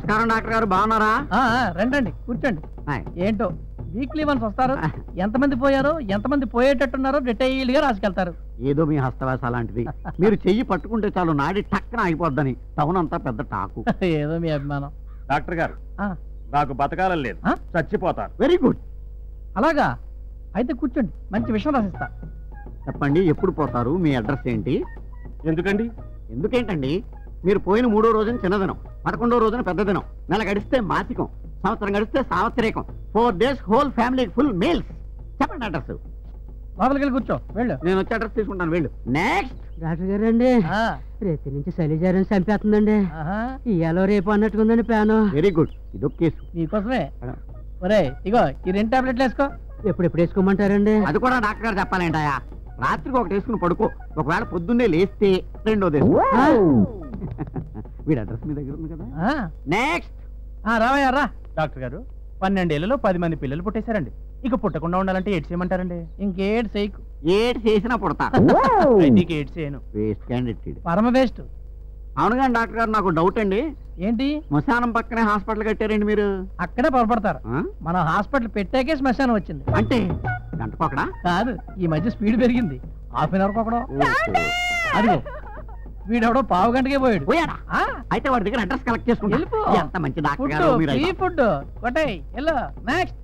నమస్కారం డాక్టర్ గారు బాగున్నారా ఆ, ఆ, రండి రండి కూర్చోండి హాయ్. ఏంటో వీక్లీ వన్స్ వస్తారు ఎంతమంది పోయారో ఎంతమంది పోయేటట్టున్నారో డీటెయిల్ గా రాసుకెళ్తారు ఏదో మీ హస్తవేశ అలాంటిది మీరు చెయ్యి పట్టుకుంటే చాలు నాడి టక్కన అయిపోద్దని టౌన్ అంతా పెద్ద టాకు ఏదో మీ అభిమానం డాక్టర్ గారు ఆ, నాకు బతకాలని లేదు ఆ? చచ్చిపోతాను వెరీ గుడ్ అలాగా అయితే కూర్చోండి మంచి విషయం రాసిస్తా చెప్పండి ఎప్పుడు పోతారు మీ అడ్రస్ ఏంటి ఎందుకండి ఎందుకేంటండి మీరు పోయిన మూడో రోజున చిన్నదినం పదకొండో రోజున పెద్ద దినం నెల గడిస్తే మాసికం సంవత్సరం గడిస్తే సావత్రికం four days whole family full meals చెప్పండి అడ్రస్ లోపలికి వెళ్ళి కూర్చో వెళ్ళు నేను వచ్చి అడ్రస్ తీసుకుంటాను వెళ్ళు నెక్స్ట్ డాక్టర్ గారు అండి ఆ, రేతి నుంచి శైలిజారం చంపేస్తుందండి ఆహా, ఇయ్యాలో రేపు అన్నట్టుకుందండి ప్లాను వెరీ గుడ్ ఇదొక కేసు నీకోసమే ఒరే ఇగో ఈ రెండు టాబ్లెట్లు వేసుకో ఎప్పుడెప్పుడు వేసుకోమంటారండి అది కూడా డాక్టర్ గారు చెప్పాలేంటాయా రాత్రికి ఒకటి వేసుకుని పడుకో ఒకవేళ పొద్దున్నే లేస్తే రెండోది వేసుకో. ఆ? వీడి అడ్రస్ మీ దగ్గర ఉంది కదా ఆ, నెక్స్ట్ ఆ, రావయ్యా రా డాక్టర్ గారు పన్నెండేళ్లలో పది మంది పిల్లలు పుట్టేశారండి ఇక పుట్టకుండా ఉండాలంటే ఏడ్ చేయమంటారండి ఇంకేడు చేయకు ఏడు చేసినా పుడతా అయితే ఇక ఏడ్ చేయను వేస్ట్ క్యాండిడేట్ పరమ వేస్ట్ అవును కానీ డాక్టర్ గారు నాకు డౌట్ అండి ఏంటి శ్మశానం పక్కనే హాస్పిటల్ కట్టారండి మీరు అక్కడే పొరపడతారు ఆ? మనం హాస్పిటల్ పెట్టాకే శ్మశానం వచ్చింది అంటే గంటకొకడా కాదు ఈ మధ్య స్పీడ్ పెరిగింది హాఫ్ అన్ అవర్ ఒకడో ఓహో. అదిగో వీడెవడో పావు గంటకే పోయాడు పోయాడా ఆ, అయితే వాడి దగ్గర అడ్రస్ కలెక్ట్ చేసుకుంటా వెళ్ళిపో. ఎంత మంచి డాక్టర్ ఫుడ్ గారు మీరు ఫ్రీ అయితే. ఫుడ్ కొట్టాయి ఎల్లో next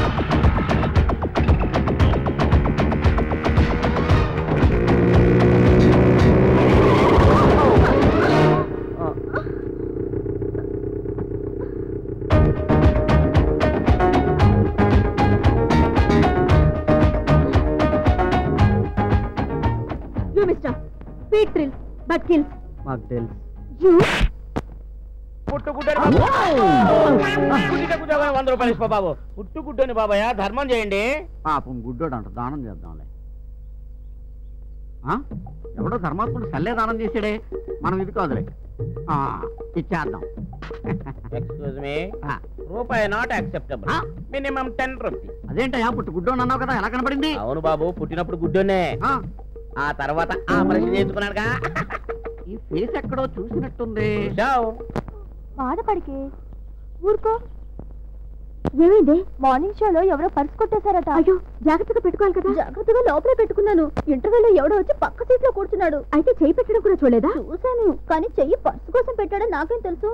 You, mister. Speed thrill, but kills. మాకు తెలుసు You? పుట్టుగుడ్డని వంద రూపాయలు ఇసుకో బాబు పుట్టుగుడ్డని బాబాయ్ ధర్మం చేయండి పాపం గుడ్డోడు అంట దానం చేద్దాంలే ఆ? ఎవడో ధర్మాత్ముడు సల్లే దానం చేసాడే మనం ఇది కాదులే ఆ, ఇచ్చేద్దాం ఎక్స్క్యూజ్ మీ ఆ, రూపాయి నాట్ యాక్సెప్టబుల్ ఆ? మినిమం టెన్ రూపీస్ అదేంటయ్యా పుట్టు గుడ్డోడు అన్నావు కదా ఎలా కనపడింది అవును బాబు పుట్టినప్పుడు గుడ్డోనే ఆ, ఆ తర్వాత ఆపరేషన్ చేయించుకున్నాడుగా ఈ ఫేస్ ఎక్కడో చూసినట్టుంది చూశావ్? బాధపడికే ఊరుకో ఏమైంది మార్నింగ్ షోలో ఎవరో పర్స్ కొట్టేశారట అయ్యో జాగ్రత్తగా పెట్టుకోవాలి కదా జాగ్రత్తగా లోపలే పెట్టుకున్నాను ఇంటర్వ్యూలో ఎవడో వచ్చి పక్క సీట్ లో కూర్చున్నాడు అయితే చెయ్యి పెట్టడం కూడా చూడలేదా చూశాను కానీ చెయ్యి పర్స్ కోసం పెట్టాడని నాకేం తెలుసు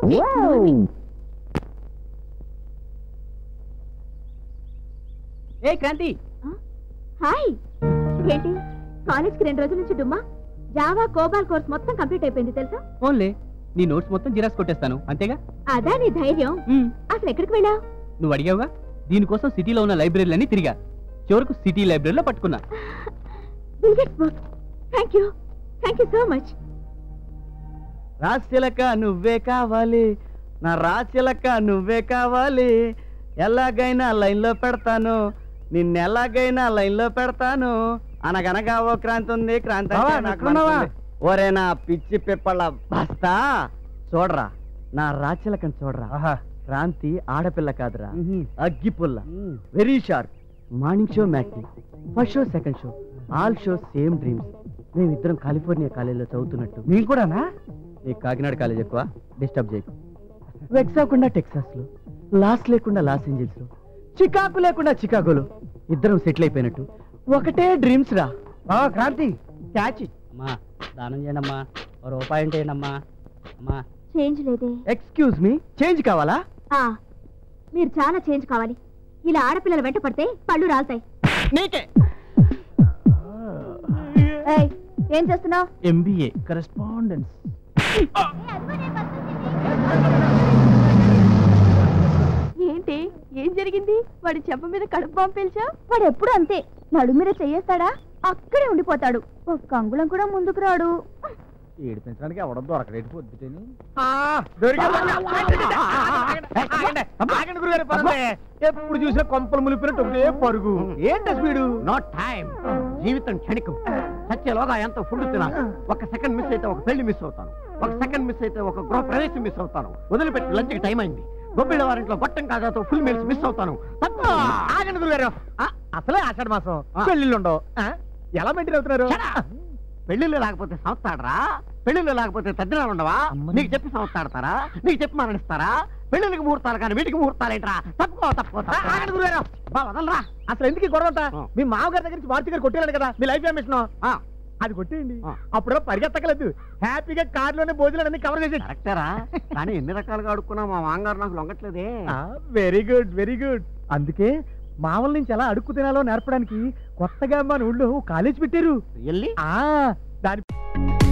ఏ క్రాంతి హాయ్ ఏంటి కాలేజ్ కి రెండు రోజుల నుంచి డుమ్మా జావా కోబాల్ కోర్స్ మొత్తం కంప్లీట్ అయిపోయింది తెలుసా ఓన్లే నీ నోట్స్ మొత్తం జిరాక్స్ కొట్టేస్తాను అంతేగా అదా నీ ధైర్యం అసలు ఎక్కడికి వెళ్ళావు నువ్వు అడిగావుగా దీనికోసం సిటీలో ఉన్న లైబ్రరీలన్నీ తిరిగా చివరకు సిటీ లైబ్రరీలో పట్టుకున్నా Bill Gates book thank you thank you so much రాశిలక నువ్వే కావాలి నా రాశిలక నువ్వే కావాలి ఎలాగైనా లైన్లో పెడతాను నిన్ను ఎలాగైనా లైన్లో పెడతాను అనగనగా ఓ క్రాంతి ఉంది క్రాంతి అంటే బావా, నాకు ఎక్కడున్నావా? మనసుంది. ఒరే నా పిచ్చి పిప్పళ్ళ బస్తా చూడరా నా రాచలకని చూడరా క్రాంతి ఆడపిల్ల కాదురా అగ్గిపుల్ల very sharp morning show matinee first show second show all show same dreams మేమిద్దరం కాలిఫోర్నియా కాలేజీలో చదువుతున్నట్టు మేము కూడానా నీకు కాకినాడ కాలేజ్ ఎక్కువ డిస్టర్బ్ చేయకు వెక్స్ అవ్వకుండా టెక్సాస్ లో లాస్ లేకుండా లాస్ ఏంజల్స్ లో చికాకు లేకుండా చికాగోలో ఇద్దరం సెటిల్ అయిపోయినట్టు ఒకటే డ్రీమ్స్ రా బావా క్రాంతి క్యాచ్ అమ్మా దానం చేయండి అమ్మా ఓ రూపాయి ఏంటి అమ్మా అమ్మా చేంజ్ లేదే ఎక్స్క్యూజ్ మీ చేంజ్ కావాలా ఆ, మీరు చాలా చేంజ్ కావాలి ఇలా ఆడపిల్లలు వెంట పడితే పళ్ళు రాలుతాయి నీకే ఏయ్, ఏం చేస్తున్నావు ఎంబీఏ కరెస్పాండెన్స్ ఏంటి ఏం జరిగింది వాడి చెంప మీద కడుపు బాంబు పేల్చా వాడు ఎప్పుడు అంతే నడు మీద చెయ్యేస్తాడా అక్కడే ఉండిపోతాడు ఒక్క అంగుళం కూడా ముందుకు రాడు ఏడిపించడానికి ఎవడో దొరకలేటి పొద్దుటని ఎప్పుడు చూసినా కొంపలు ములిపినట్టు ఒకటే పరుగు ఏంటి స్పీడు నో టైం జీవితం క్షణికం సత్యలోగా ఎంత ఫుడ్ తినాలి ఒక సెకండ్ మిస్ అయితే ఒక పెళ్లి మిస్ అవుతాను ఒక సెకండ్ మిస్ అయితే ఒక గృహ ప్రవేశం మిస్ అవుతాను వదిలిపెట్టి లంచ్కి టైం అయింది గొబ్బిళ్ళ వారింట్లో గొట్టం కాజాతో ఫుల్ మీల్స్ మిస్ అవుతాను తప్ప. ఆగండి గురుగారు ఆ, అసలే ఆషాఢ మాసం ఆ. పెళ్లిళ్ళు ఉండవు ఆ? ఎలా మెయింటైన్ అవుతున్నారు Shut up. పెళ్లిళ్ళు లేకపోతే సంస్థాడరా పెళ్లిళ్ళు లేకపోతే తద్దినాలు ఉండవా అమ్మని. నీకు చెప్పి సంస్థాడతారా నీకు చెప్పి మరణిస్తారా పెళ్ళిళ్ళకి ముహూర్తాలు కానీ వీటికి ముహూర్తాలు ఏంట్రా తప్పుకో తప్పుకో ఆ, ఆగండి తప్పుకో. గురుగారు బా వదలరా అసలు ఎందుకు ఈ గొడవ అంతా? ఆ. మీ మామగారి దగ్గర నుంచి మారుతి గారు కొట్టేయాలి కదా మీ లైఫ్ మిషన్ ఆ, అది కొట్టేయండి ఆ. అప్పుడు పరిగెత్తకలేదు హ్యాపీగా కార్లోనే భోజనాలు అన్ని కవర్ చేసేది కరెక్టేరా కానీ ఎన్ని రకాలుగా అడుక్కున్నా మా మాంగారు నాకు లొంగట్లేదే వెరీ గుడ్ వెరీ గుడ్ అందుకే మామల నుంచి ఎలా అడుక్కు తినాలో నేర్పడానికి కొత్తగా మన ఊళ్ళో కాలేజ్ పెట్టారు వెళ్ళి ఆ దాని